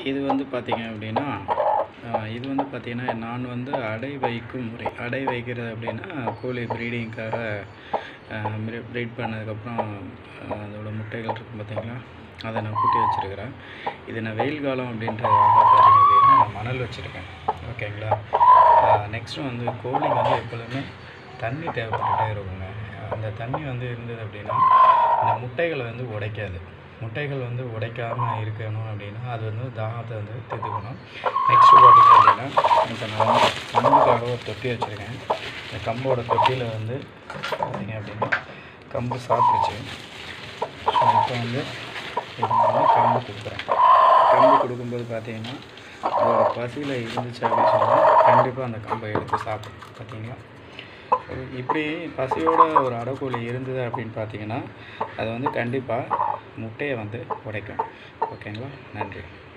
இது வந்து பார்த்தீங்க அப்படின்னா ஆஹ் இது வந்து பார்த்தீங்கன்னா நான் வந்து அடை வைக்கும் முறை அடை வைக்கிறது அப்படின்னா கோழி ப்ரீடிங்க்காக ப்ரீட் பண்ணதுக்கப்புறம் ஆஹ் அதோட முட்டைகள் இருக்கும் பார்த்தீங்களா அதை நான் கூட்டி வச்சுருக்கிறேன் இது நான் வெயில் காலம் அப்படின்றதுக்காக பார்த்தீங்க அப்படின்னா நான் மணல் வச்சுருக்கேன் ஓகேங்களா நெக்ஸ்ட்டு வந்து கோழிக்கு வந்து எப்பொழுதுமே தண்ணி தேவைப்பட்டுட்டே இருக்குங்க அந்த தண்ணி வந்து இருந்தது அப்படின்னா இந்த முட்டைகளை வந்து உடைக்காது முட்டைகள் வந்து உடைக்காமல் இருக்கணும் அப்படின்னா அது வந்து தாகத்தை வந்து தீர்த்துக்கணும் நெக்ஸ்ட்டு பார்த்தீங்க அப்படின்னா இப்போ நான் வந்து கம்புக்காக ஒரு தொட்டி வச்சுருக்கேன் இந்த கம்போட தொட்டியில் வந்து பார்த்தீங்க அப்படின்னா கம்பு சாப்பிட்டுச்சு ஸோ இப்போ வந்து இது வந்து கம்பு கொடுக்குறேன் கம்பு கொடுக்கும்போது பார்த்தீங்கன்னா அதோட பசியில் இருந்துச்சு அப்படின்னு சொன்னால் கண்டிப்பாக அந்த கம்பை எடுத்து சாப்பிடும் பார்த்தீங்களா ஸோ இப்படி பசியோட ஒரு அடைக்கோழி இருந்தது அப்படின்னு பார்த்தீங்கன்னா அது வந்து கண்டிப்பாக முட்டையை வந்து உடைக்கும் ஓகேங்களா நன்றி